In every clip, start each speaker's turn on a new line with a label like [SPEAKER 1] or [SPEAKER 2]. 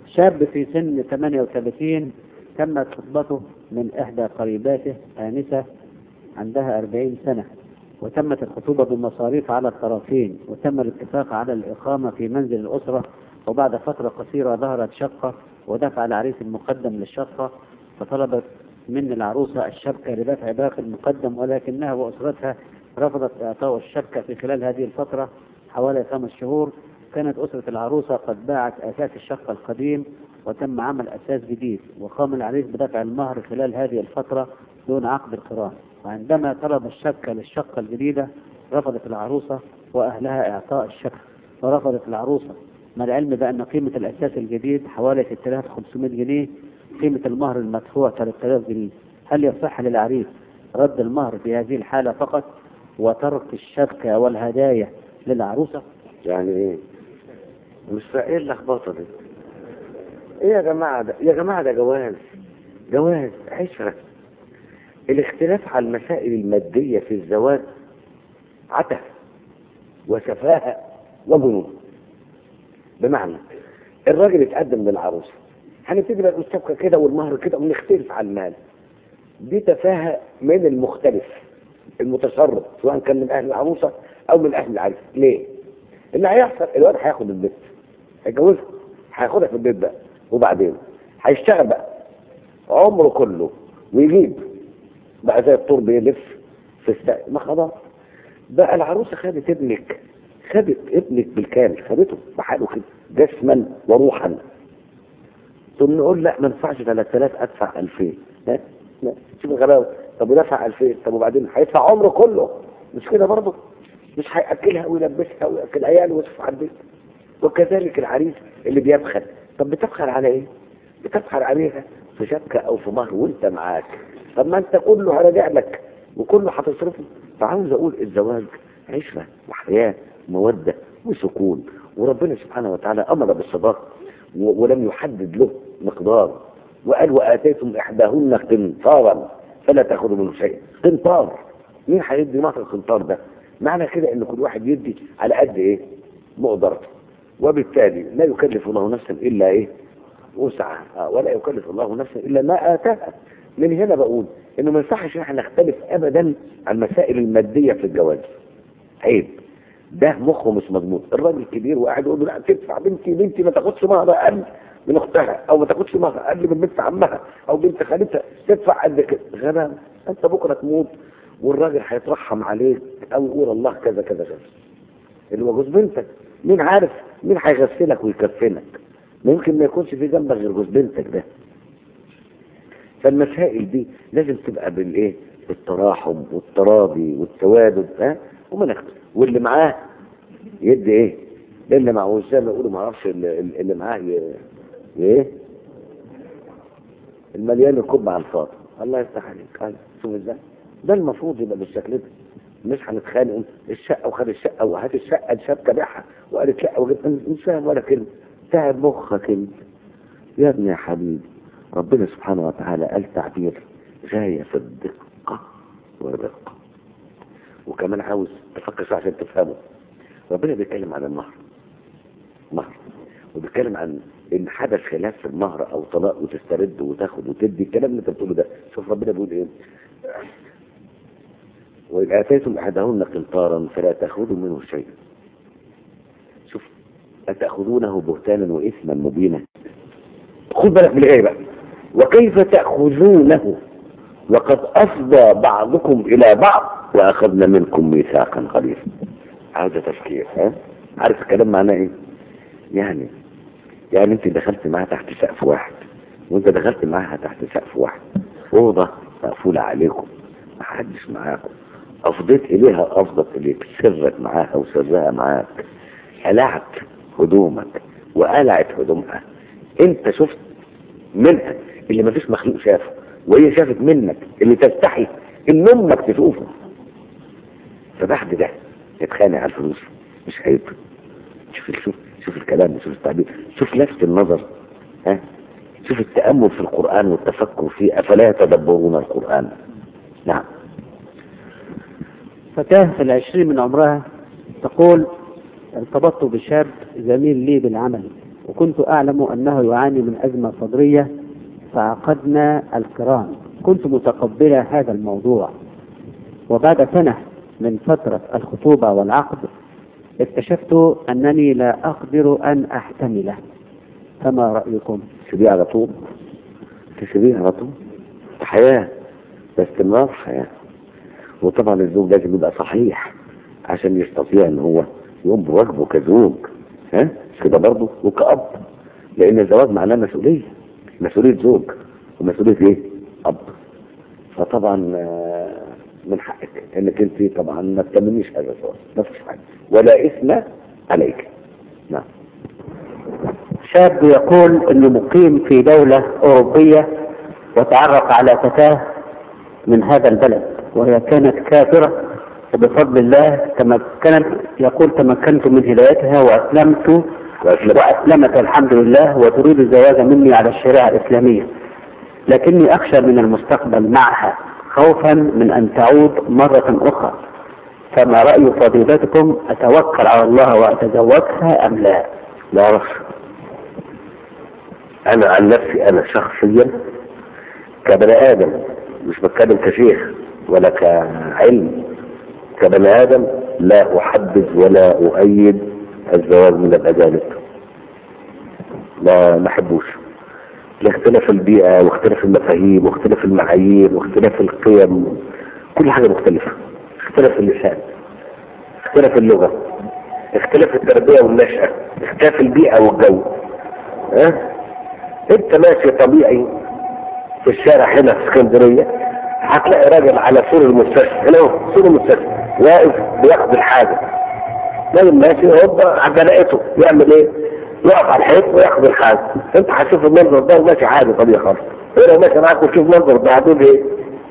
[SPEAKER 1] شاب في سن 38 تمت خطبته من إحدى قريباته آنسة عندها 40 سنة وتمت الخطوبة بمصاريف على الطرفين وتم الاتفاق على الإقامة في منزل الأسرة وبعد فترة قصيرة ظهرت شقة ودفع العريس المقدم للشقة فطلبت من العروسة الشبكة لدفع باقي المقدم ولكنها وأسرتها رفضت إعطاء الشبكة في خلال هذه الفترة حوالي خمس شهور كانت أسرة العروسة قد باعت أساس الشقة القديم وتم عمل أساس جديد وقام العريس بدفع المهر خلال هذه الفترة دون عقد القران وعندما طلب الشبكة للشقة الجديدة رفضت العروسة وأهلها إعطاء الشبكة ورفضت العروسة مع العلم بأن قيمة الأساس الجديد حوالي 6500 جنيه قيمة المهر المدفوع 3000 جنيه هل يصح للعريس رد المهر في هذه الحالة فقط وترك الشبكة والهدايا للعروسة
[SPEAKER 2] يعني ايه مش فا- ايه اللخبطه دي ايه يا جماعه ده يا جماعه ده جواز جواز عشره الاختلاف على المسائل الماديه في الزواج عته وسفاهه وجنون بمعنى الراجل اتقدم للعروسه هنبتدي بقى الشبكه كده والمهر كده ونختلف على المال دي تفاهه من المختلف المتسرب سواء كان من اهل العروسه او من اهل العريس ليه؟ اللي هيحصل الواد هياخد البيت هيتجوزها هياخدها في البيت بقى وبعدين هيشتغل بقى عمره كله ويجيب بقى زي الطور بيلف في السقف ما خلاص بقى العروسه خدت ابنك خدت ابنك بالكامل خدته بحاله كده جسما وروحا ثم نقول لا ما ينفعش 3000 ادفع 2000 لا لا شوف الغلاوه طب ودفع 2000 طب وبعدين هيدفع عمره كله مش كده برضه مش هياكلها ويلبسها وياكل عياله ويصرف على البيت وكذلك العريس اللي بيبخل طب بتبخل على ايه؟ بتبخل عليها في شبكه او في مهر وانت معاك طب ما انت كله هراجع لك وكله هتصرفه فعاوز اقول الزواج عشره وحياه موده وسكون وربنا سبحانه وتعالى امر بالصداقه و- ولم يحدد له مقدار وقال واتيتم احداهن قنطارا فلا تاخذوا منه شيء قنطار مين هيدي مهر القنطار ده؟ معنى كده ان كل واحد يدي على قد ايه؟ مقدرته وبالتالي لا يكلف الله نفسا الا ايه؟ وسعها آه، ولا يكلف الله نفسا الا ما اتاها من هنا بقول انه ما ينفعش ان احنا نختلف ابدا عن المسائل الماديه في الجواز عيب ده مخه مش مضبوط الراجل كبير وقاعد يقول له لا تدفع بنتي بنتي ما تاخدش مهر اقل من اختها او ما تاخدش مهر اقل من بنت عمها او بنت خالتها تدفع قد كده غباء انت بكره تموت والراجل هيترحم عليك او يقول الله كذا كذا كذا اللي هو جوز بنتك مين عارف مين هيغسلك ويكفنك ما يمكن ما يكونش في جنبك غير جوز بنتك ده فالمسائل دي لازم تبقى بالايه بالتراحم والتراضي والتوادد ها وما ناخد واللي معاه يدي ايه اللي معه زي ما يقولوا ما اعرفش اللي, اللي معاه ي- ايه المليان الكب على الفاضي الله يفتح عليك هاي شوف ازاي ده المفروض يبقى بالشكل ده مش هنتخانق الشقه وخد الشقه وهات الشقه الشبكه بيعها وقالت لا وجبت مش فاهم ولا كلمه تعب مخك انت يا ابني يا حبيبي ربنا سبحانه وتعالى قال تعبير غايه في الدقه والرقه وكمان عاوز تفكر شويه عشان تفهمه ربنا بيتكلم عن المهر مهر وبيتكلم عن ان حدث خلاف في المهر او طلاق وتسترد وتاخد وتدي الكلام اللي انت بتقوله ده شوف ربنا بيقول ايه وإن آتيتم أحدهن قنطارا فلا تأخذوا منه شيئا شوف أتأخذونه بهتانا وإثما مبينا خد بالك من الآية بقى وكيف تأخذونه وقد أفضى بعضكم إلى بعض وأخذنا منكم ميثاقا غليظا عاوزة تفكير ها عارف الكلام معناه إيه؟ يعني يعني أنت دخلت معاها تحت سقف واحد وأنت دخلت معاها تحت سقف واحد أوضة مقفولة عليكم محدش معاكم أفضيت إليها أفضت إليك سرك معاها وسرها معاك قلعت هدومك وقلعت هدومها أنت شفت منها اللي مفيش مخلوق شافه وهي شافت منك اللي تستحي ان امك تشوفه فبعد ده تتخانق على الفلوس مش عيب شوف شوف شوف الكلام شوف التعبير شوف لفت النظر ها شوف التأمل في القرآن والتفكر فيه أفلا يتدبرون القرآن نعم
[SPEAKER 1] فتاة في العشرين من عمرها تقول ارتبطت بشاب زميل لي بالعمل وكنت أعلم أنه يعاني من أزمة صدرية فعقدنا القران كنت متقبلة هذا الموضوع وبعد سنة من فترة الخطوبة والعقد اكتشفت أنني لا أقدر أن أحتمله فما رأيكم؟
[SPEAKER 2] تسيبيه على طول تسيبيه على طول حياة باستمرار حياة وطبعا الزوج لازم يبقى صحيح عشان يستطيع ان هو يقوم بواجبه كزوج ها مش كده برضه وكأب لان الزواج معناه مسؤولية مسؤولية زوج ومسؤولية ايه؟ أب فطبعا آه، من حقك انك انت طبعا ما تكمليش هذا الزواج ما فيش حاجة ولا إثم عليك نعم
[SPEAKER 1] شاب يقول انه مقيم في دولة اوروبية وتعرف على فتاة من هذا البلد وهي كانت كافرة وبفضل الله تمكنت يقول تمكنت من هدايتها واسلمت
[SPEAKER 2] وأسلم.
[SPEAKER 1] واسلمت الحمد لله وتريد الزواج مني على الشريعة الاسلامية لكني اخشى من المستقبل معها خوفا من ان تعود مرة اخرى فما رأي فضيلتكم اتوكل على الله واتزوجها ام لا؟
[SPEAKER 2] لا أعرف أنا عن نفسي أنا شخصيا كبني آدم مش بتكلم كشيخ ولا كعلم كبني آدم لا أحبذ ولا أؤيد الزواج من الأجانب ما ما أحبوش لاختلاف البيئة واختلاف المفاهيم واختلاف المعايير واختلاف القيم كل حاجة مختلفة اختلاف اللسان اختلاف اللغة اختلاف التربية والنشأة اختلاف البيئة والجو ها انت ماشي طبيعي في الشارع هنا في اسكندرية هتلاقي راجل على سور المستشفى هنا اهو سور المستشفى واقف بياخد الحاجة راجل ماشي هوبا عجلته يعمل ايه؟ يقف على الحيط وياخد الحاجة انت هتشوف المنظر ده وماشي عادي طبيعي خالص ايه لو ماشي معاك وتشوف المنظر ده هتقول ايه؟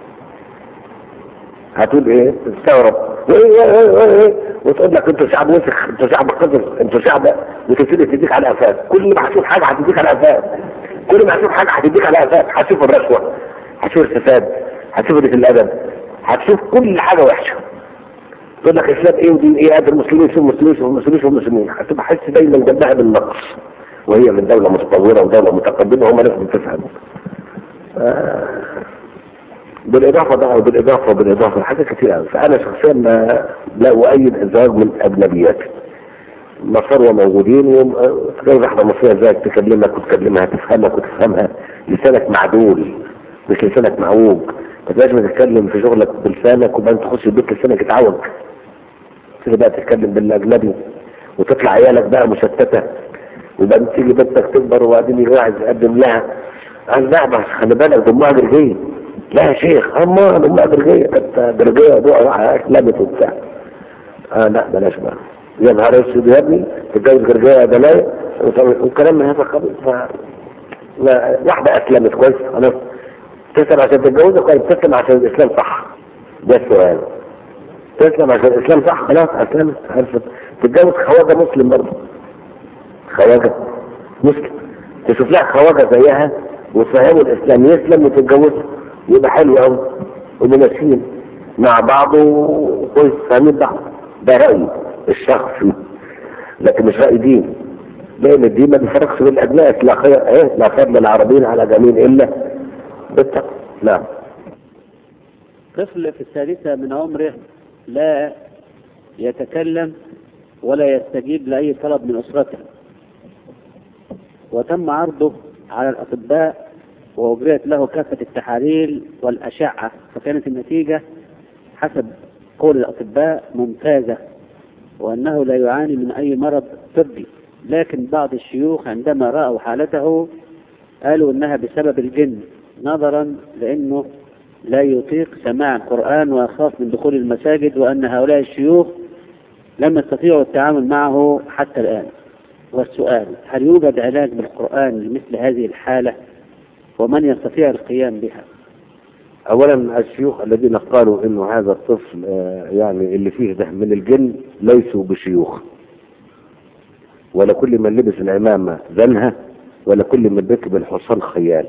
[SPEAKER 2] هتقول ايه؟ تستغرب وايه ايه ايه ايه ايه وتقول لك انتوا شعب وسخ انتوا شعب قذر انتوا شعب وتبتدي تديك على قفاك كل ما هتشوف حاجه هتديك على قفاك كل ما هتشوف حاجه هتديك على قفاك هتشوف الرشوه هتشوف الفساد هتشوف قله الادب هتشوف كل حاجه وحشه تقول لك اسلام ايه ودين ايه قادر المسلمين شو المسلمين شو المسلمين شو المسلمين هتبقى حاسس دايما جنبها بالنقص وهي من دوله متطوره ودوله متقدمه هم لازم تفهموا آه بالاضافه بقى وبالاضافه وبالاضافه حاجات كتير قوي فانا شخصيا ما لا اؤيد الزواج من اجنبيات مصر موجودين وتجوز واحده مصريه ازاي تكلمك وتكلمها تفهمك وتفهمها لسانك معدول مش لسانك معوج ما تبقاش بتتكلم في شغلك بلسانك وبعدين تخش البيت لسانك يتعوج تيجي بقى تتكلم بالاجنبي وتطلع عيالك بقى مشتته وبعدين تيجي بنتك تكبر وبعدين يجي واحد يقدم لها قال لا بس خلي بالك ده امها درجيه لا يا شيخ اما امها درجيه كانت درجيه ضوء راح اسلمت وبتاع اه لا بلاش بقى يا نهار اسود يا ابني تتجوز درجيه بلايا وكلام من هذا القبيل ف لا، واحده اسلمت كويس خلاص تسلم عشان تتجوزك ولا بتسلم عشان الاسلام صح ده السؤال تسلم عشان الاسلام صح خلاص اسلمت عرفت تتجوز خواجه مسلم برضه خواجه مسلم تشوف لها خواجه زيها وتفهموا الاسلام يسلم وتتجوزها يبقى حلو قوي ومناسبين مع بعض وكويس فاهمين بعض ده رايي الشخصي لكن مش راي دين لان الدين ما بيفرقش بين الابناء لا خير ايه لا فضل العربيين على جميل الا بالتقوى نعم
[SPEAKER 1] طفل في الثالثة من عمره لا يتكلم ولا يستجيب لأي طلب من أسرته وتم عرضه على الأطباء وأجريت له كافة التحاليل والأشعة فكانت النتيجة حسب قول الأطباء ممتازة وأنه لا يعاني من أي مرض طبي لكن بعض الشيوخ عندما رأوا حالته قالوا إنها بسبب الجن نظرا لأنه لا يطيق سماع القرآن ويخاف من دخول المساجد وأن هؤلاء الشيوخ لم يستطيعوا التعامل معه حتى الآن والسؤال هل يوجد علاج بالقرآن لمثل هذه الحالة ومن يستطيع القيام بها
[SPEAKER 2] اولا الشيوخ الذين قالوا انه هذا الطفل آه، يعني اللي فيه ده من الجن ليسوا بشيوخ ولا كل من لبس العمامة زنها ولا كل من ركب الحصان خيال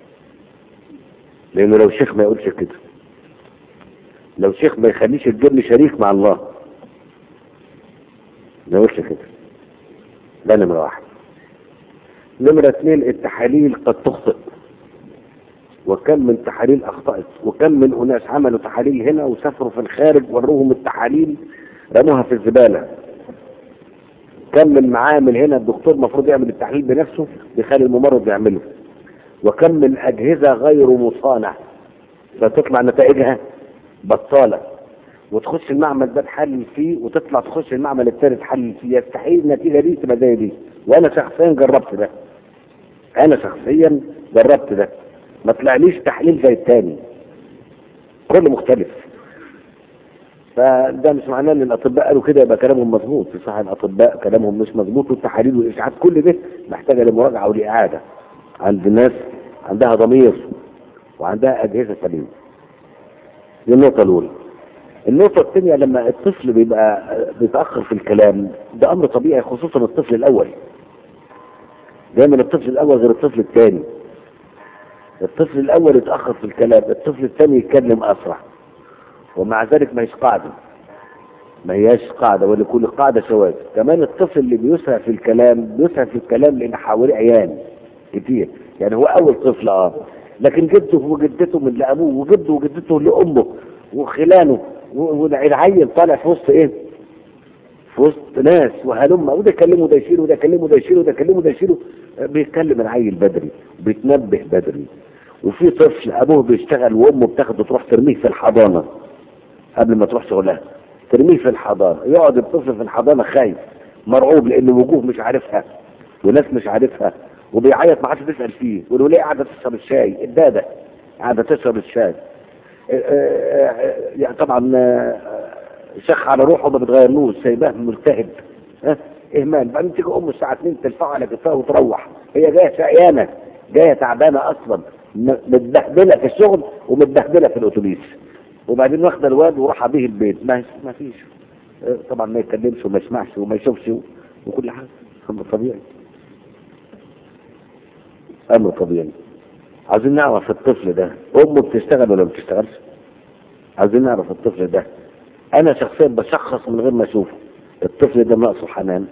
[SPEAKER 2] لانه لو شيخ ما يقولش كده لو شيخ ما يخليش الجن شريك مع الله ما يقولش كده ده نمرة واحد نمرة اثنين التحاليل قد تخطئ وكم من تحاليل اخطأت وكم من اناس عملوا تحاليل هنا وسافروا في الخارج وروهم التحاليل رموها في الزبالة كم من معامل هنا الدكتور المفروض يعمل التحليل بنفسه بيخلي الممرض يعمله وكم من اجهزة غير مصانع فتطلع نتائجها بطالة وتخش المعمل ده تحلل فيه وتطلع تخش المعمل الثاني تحلل فيه يستحيل النتيجة دي تبقى زي دي وانا شخصيا جربت ده انا شخصيا جربت ده ما طلعليش تحليل زي التاني كله مختلف فده مش معناه ان الاطباء قالوا كده يبقى كلامهم مظبوط في صح الاطباء كلامهم مش مظبوط والتحاليل والاشعاعات كل ده محتاجه لمراجعه ولاعاده عند ناس عندها ضمير وعندها اجهزه سليمه دي النقطه الاولى النقطه الثانيه لما الطفل بيبقى بيتاخر في الكلام ده امر طبيعي خصوصا الطفل الاول دايما الطفل الاول غير الطفل الثاني الطفل الاول يتاخر في الكلام الطفل الثاني يتكلم اسرع ومع ذلك ما هيش قاعده ما هياش قاعده ولكل قاعده شواذ كمان الطفل اللي بيسرع في الكلام بيسرع في الكلام لان حواليه عيال كتير يعني هو اول طفل اه لكن جده وجدته من لابوه وجده وجدته لامه وخلانه والعيل طالع في وسط ايه في وسط ناس وهلم وده يكلمه ده يشيله وده يكلمه ده يشيله وده يكلمه ده يشيله بيتكلم العيل بدري بيتنبه بدري وفي طفل ابوه بيشتغل وامه بتاخده تروح ترميه في الحضانه قبل ما تروح شغلها ترميه في الحضانه يقعد الطفل في الحضانه خايف مرعوب لان وجوه مش عارفها وناس مش عارفها وبيعيط ما عادش تسال فيه والوليه قاعده تشرب الشاي الداده قاعده تشرب الشاي يعني طبعا شخ على روحه ما بتغيرلوش سايباه ملتهب ها اهمال بعدين تيجي ام الساعه 2 تلفعه على كتفها وتروح هي جايه شقيانه جايه تعبانه اصلا متبهدله في الشغل ومتبهدله في الاتوبيس وبعدين واخده الواد وراح بيه البيت ما ما فيش طبعا ما يتكلمش وما يسمعش وما يشوفش وكل حاجه امر طبيعي امر طبيعي عايزين نعرف الطفل ده امه بتشتغل ولا ما بتشتغلش عايزين نعرف الطفل ده انا شخصيا بشخص من غير ما اشوفه الطفل ده ناقصه حنان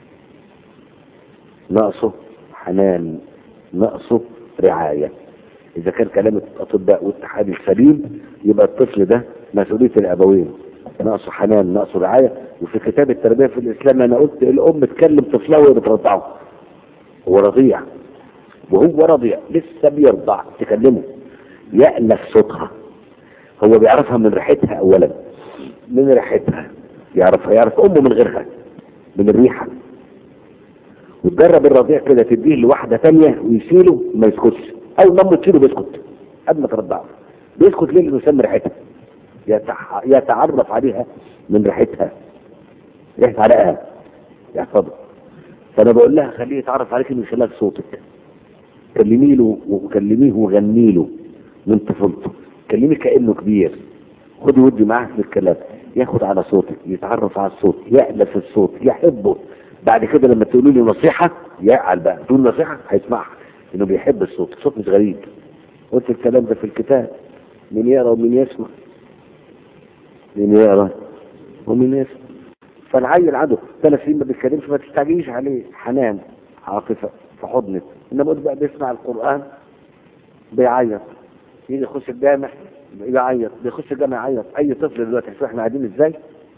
[SPEAKER 2] ناقصه حنان ناقصه رعايه اذا كان كلام الاطباء والتحاليل سليم يبقى الطفل ده مسؤوليه الابوين ناقصه حنان ناقصه رعايه وفي كتاب التربيه في الاسلام انا قلت الام تكلم طفلها وهي بترضعه هو رضيع وهو رضيع لسه بيرضع تكلمه يألف صوتها هو بيعرفها من ريحتها اولا من ريحتها يعرفها يعرف امه من غيرها من الريحه وتجرب الرضيع كده تديه لواحده ثانيه ويشيله ما يسكتش اول ما تشيله بيسكت قبل ما ترضعه بيسكت ليه لانه يسمي ريحتها يتح... يتعرف عليها من ريحتها ريحه عرقها يحفظها فانا بقول لها خليه يتعرف عليك من خلال صوتك كلمي له وكلميه وغني له من طفولته كلمي كانه كبير خدي ودي معاه في الكلام ياخد على صوتك يتعرف على الصوت يألف الصوت يحبه بعد كده لما تقولوا له نصيحه يعقل بقى تقول نصيحه هيسمعها انه بيحب الصوت الصوت مش غريب قلت الكلام ده في الكتاب من يقرا ومن يسمع من يقرا ومن يسمع فالعيل عنده ثلاث سنين ما بيتكلمش ما تستعجليش عليه حنان عاطفه في حضنك انما قلت بقى بيسمع القران بيعيط يجي يخش الجامع يعيط بيخش الجامع يعيط اي طفل دلوقتي شوف احنا قاعدين ازاي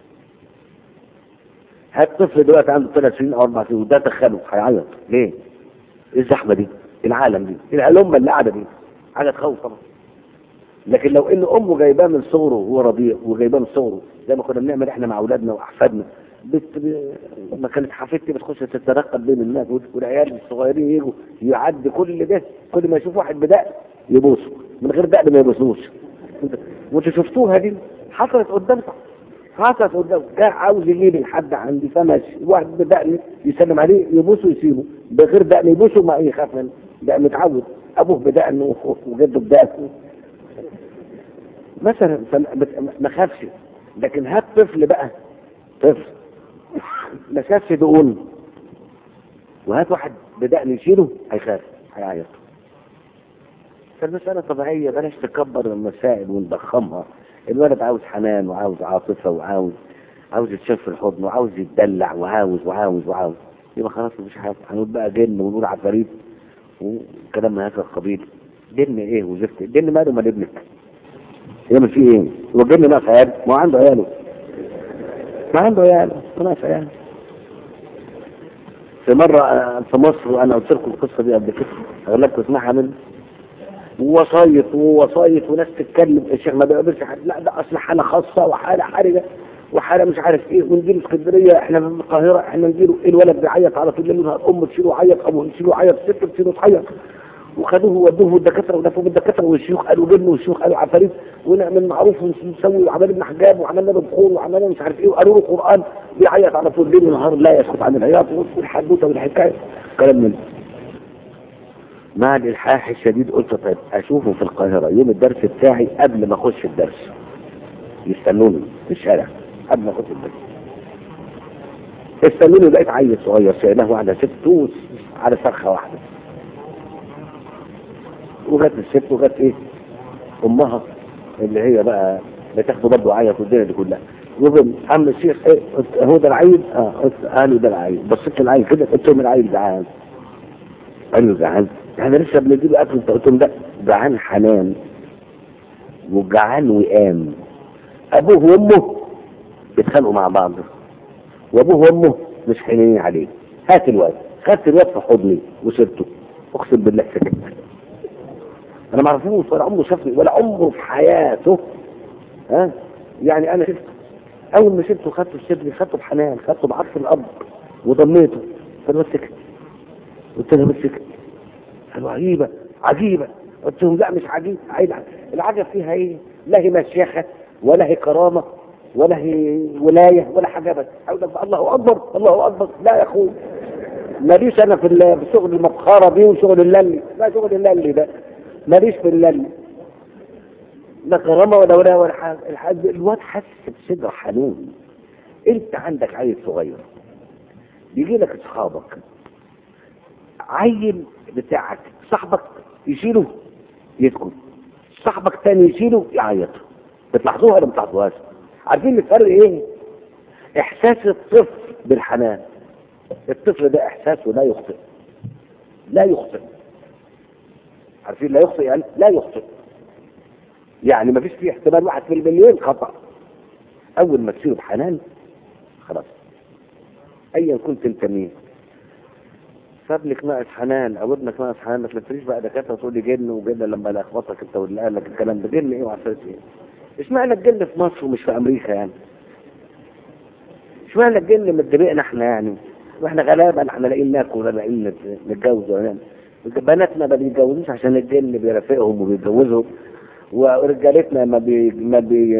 [SPEAKER 2] هات طفل دلوقتي عنده ثلاث سنين او اربع سنين وده دخله هيعيط ليه؟ ايه الزحمه دي؟ العالم دي الامه اللي قاعده دي حاجه تخوف طبعا لكن لو ان امه جايباه من صغره وهو رضيع وجايباه من صغره زي ما كنا بنعمل احنا مع اولادنا واحفادنا بت... ب... ما كانت حفيدتي بتخش تترقب بين الناس والعيال الصغيرين يجوا يعدي كل ده كل ما يشوف واحد بدقن يبوسه من غير دقن ما يبوسوش وانتوا شفتوها دي حصلت قدامكم حصلت قدامكم كان عاوز يجيب الحد عندي فماشي واحد بدقن يسلم عليه يبوسه ويسيبه بغير دقن يبوسه ما يخاف منه ده متعود ابوه بدقن وجده بدقن مثلا ما خافش لكن هات طفل بقى طفل ما شافش دقون وهات واحد بدقن يشيله هيخاف هيعيط فالمسألة طبيعية بلاش تكبر المسائل ونضخمها الولد عاوز حنان وعاوز عاطفة وعاوز عاوز يتشاف في الحضن وعاوز يتدلع وعاوز وعاوز وعاوز يبقى خلاص مفيش حاجه هنقول بقى جن ونقول عفاريت وكلام من هذا القبيل جن ايه وزفت الجن ماله مال ابنك يعمل فيه ايه هو الجن ناقص عيال ما هو عنده عياله ما عنده عياله ناقص عياله في مرة آه، في مصر وأنا قلت لكم القصة دي قبل كده أغلبكم تسمعها مني ووسايط ووسايط وناس تتكلم الشيخ ما بيقابلش حد لا ده أصل حالة خاصة وحالة حرجة وحالة مش عارف إيه ونجيله اسكندرية إحنا في القاهرة إحنا نجيله الولد بيعيط على طول ليل نهار أمه تشيله يعيط أبوه تشيله يعيط ست تشيله تعيط وخدوه ودوه الدكاتره ودفعوا بالدكاتره والشيوخ قالوا جن والشيوخ قالوا عفاريت ونعمل معروف ونسوي وعملنا لنا حجاب وعملنا له بخور وعملنا مش عارف ايه وقالوا له قران بيعيط على طول ليل ونهار لا يسكت عن العياط والحدوته والحكايه كلام من ده. مع الالحاح الشديد قلت طيب اشوفه في القاهره يوم الدرس بتاعي قبل ما اخش الدرس يستنوني في الشارع قبل ما اخش الدرس استنوني لقيت عيل صغير شايله واحده ست توس على صرخه واحده وجت الست وجت ايه امها اللي هي بقى بتاخده برضه عيط والدنيا دي كلها وبن عم الشيخ ايه قلت هو ده العيل اه قلت قالوا ده العيل بصيت للعيل كده قلت لهم العيل جعان قالوا جعان احنا لسه بنديله اكل انت قلت لهم ده جعان حنان وجعان وقام ابوه وامه بيتخانقوا مع بعض وابوه وامه مش حنينين عليه هات الواد خدت الواد في حضني وسبته اقسم بالله سكت انا ما اعرفوش ولا عمره شافني ولا عمره في حياته ها يعني انا شفته اول ما شفته خدته في صدري خدته بحنان خدته بعطف الاب وضميته فالواد سكت قلت له سكت قالوا عجيبه عجيبه قلت لهم لا مش عجيب عيب العجب فيها ايه لا هي مشيخه ولا هي كرامه ولا هي ولايه ولا حاجه بس اقول لك الله اكبر الله اكبر لا يا اخوي ماليش انا في ال- في شغل المبخره دي وشغل الللي لا شغل الللي ده ماليش في الللي لا كرامه ولا ولا ولا حاجه الحاج- الواد حس بصدر حنون انت عندك عيل صغير بيجي لك اصحابك عيل بتاعك صاحبك يشيله يسكت صاحبك تاني يشيله يعيط بتلاحظوها ولا ما بتلاحظوهاش عارفين الفرق ايه احساس الطفل بالحنان الطفل ده احساسه لا يخطئ لا يخطئ عارفين لا يخطئ يعني لا يخطئ يعني ما فيش فيه احتمال واحد في المليون خطأ اول ما تصير بحنان خلاص ايا كنت انت مين فابنك ناقص حنان او ابنك ناقص حنان ما تلفليش بقى دكاتره تقول لي جن وجن لما لخبطك انت واللي قال لك الكلام ده جن ايه وعساس ايه اشمعنى الجن في مصر ومش في امريكا يعني اشمعنى الجن متدبقنا احنا يعني واحنا غلابه احنا لاقيين ناكل ولا لاقيين نت- نتجوز ولا نعمل بناتنا ما بيتجوزوش عشان الجن بيرافقهم وبيتجوزهم ورجالتنا ما بي ما بي